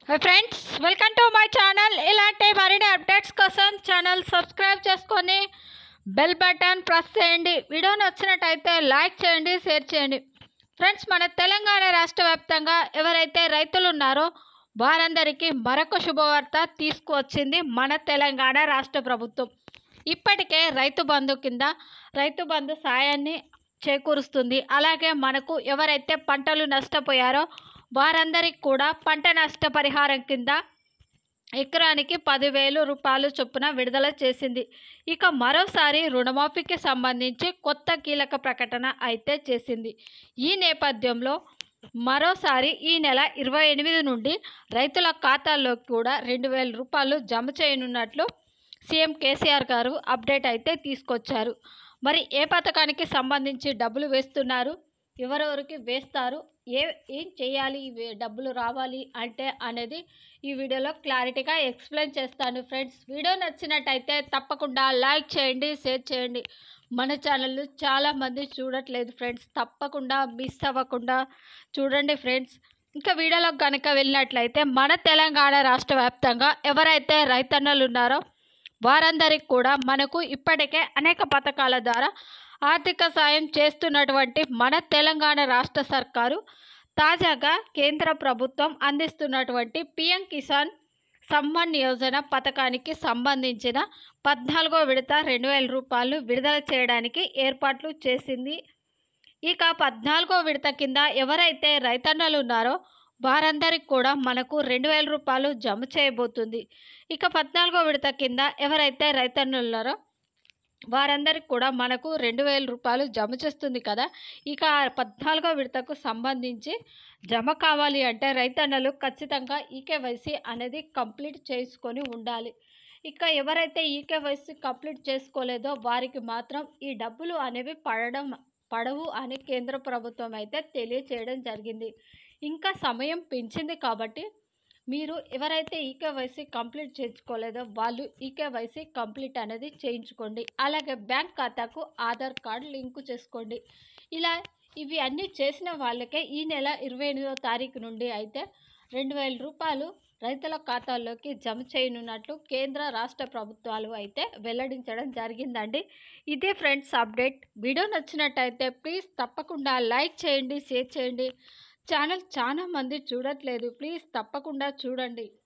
hi friends welcome to my channel ఇలాంటి మరిన్ని updates కోసం ఛానల్ సబ్స్క్రైబ్ చేసుకొని బెల్ బటన్ ప్రెస్ చేయండి వీడియో నచ్చినట్టయితే లైక్ చేయండి షేర్ చేయండి ఫ్రెండ్స్ మన తెలంగాణ రాష్ట్ర వ్యాప్తంగా ఎవరైతే రైతులు ఉన్నారో వారందరికీ మరొక శుభవార్త తీసుకువచ్చింది మన తెలంగాణ రాష్ట్ర ప్రభుత్వం ఇప్పటికే రైతు బంధు కింద రైతు బంధు సాయాన్ని చేకూరుస్తుంది అలాగే మనకు ఎవరైతే పంటలు నష్టపోయారో వారందరికి కూడా పంట నష్ట పరిహారం కింద ఎకరానికి పదివేలు రూపాయలు చొప్పున విడుదల చేసింది ఇక మరోసారి రుణమాఫీకి సంబంధించి కొత్త కీలక ప్రకటన అయితే చేసింది ఈ నేపథ్యంలో మరోసారి ఈ నెల ఇరవై ఎనిమిది నుండి రైతుల ఖాతాల్లో కూడా రెండు వేల రూపాయలు జమ చేయనున్నట్లు సీఎం కేసీఆర్ గారు అప్డేట్ అయితే తీసుకొచ్చారు మరి ఏ పథకానికి సంబంధించి డబ్బులు వేస్తున్నారు ఎవరెవరికి వేస్తారు ఏ ఏం చేయాలి ఇవి డబ్బులు రావాలి అంటే అనేది ఈ వీడియోలో క్లారిటీగా ఎక్స్ప్లెయిన్ చేస్తాను ఫ్రెండ్స్ వీడియో నచ్చినట్టయితే తప్పకుండా లైక్ చేయండి షేర్ చేయండి మన ఛానల్ చాలామంది చూడట్లేదు ఫ్రెండ్స్ తప్పకుండా మిస్ అవ్వకుండా చూడండి ఫ్రెండ్స్ ఇంకా వీడియోలోకి కనుక వెళ్ళినట్లయితే మన తెలంగాణ రాష్ట్ర వ్యాప్తంగా ఎవరైతే రైతన్నలు ఉన్నారో వారందరికి కూడా మనకు ఇప్పటికే అనేక పథకాల ద్వారా ఆర్థిక సాయం చేస్తున్నటువంటి మన తెలంగాణ రాష్ట్ర సర్కారు తాజాగా కేంద్ర ప్రభుత్వం అందిస్తున్నటువంటి పిఎం కిసాన్ సమ్మాన్ యోజన పథకానికి సంబంధించిన పద్నాలుగో విడత రెండు వేల రూపాయలు విడుదల చేయడానికి ఏర్పాట్లు చేసింది ఇక పద్నాలుగో విడత కింద ఎవరైతే రైతన్నలు ఉన్నారో వారందరికి కూడా మనకు రెండు వేల రూపాయలు జమ చేయబోతుంది ఇక పద్నాలుగో విడత కింద ఎవరైతే రైతన్నులు ఉన్నారో వారందరికి కూడా మనకు రెండు వేల రూపాయలు జమ చేస్తుంది కదా ఇక ఆ పద్నాలుగో విడతకు సంబంధించి జమ కావాలి అంటే రైతన్నలు ఖచ్చితంగా ఈకేవైసీ అనేది కంప్లీట్ చేసుకొని ఉండాలి ఇక ఎవరైతే ఈకేవైసీ కంప్లీట్ చేసుకోలేదో వారికి మాత్రం ఈ డబ్బులు అనేవి పడడం పడవు అని కేంద్ర ప్రభుత్వం అయితే తెలియచేయడం జరిగింది ఇంకా సమయం పెంచింది కాబట్టి మీరు ఎవరైతే ఈకేవైసీ కంప్లీట్ చేయించుకోలేదో వాళ్ళు ఈకేవైసీ కంప్లీట్ అనేది చేయించుకోండి అలాగే బ్యాంక్ ఖాతాకు ఆధార్ కార్డు లింకు చేసుకోండి ఇలా ఇవి అన్నీ చేసిన వాళ్ళకే ఈ నెల ఇరవై ఎనిమిదో తారీఖు నుండి అయితే రెండు వేల రూపాయలు రైతుల ఖాతాల్లోకి జమ చేయనున్నట్లు కేంద్ర రాష్ట్ర ప్రభుత్వాలు అయితే వెల్లడించడం జరిగిందండి ఇదే ఫ్రెండ్స్ అప్డేట్ వీడియో నచ్చినట్టయితే ప్లీజ్ తప్పకుండా లైక్ చేయండి షేర్ చేయండి ఛానల్ చాలా మంది చూడట్లేదు ప్లీజ్ తప్పకుండా చూడండి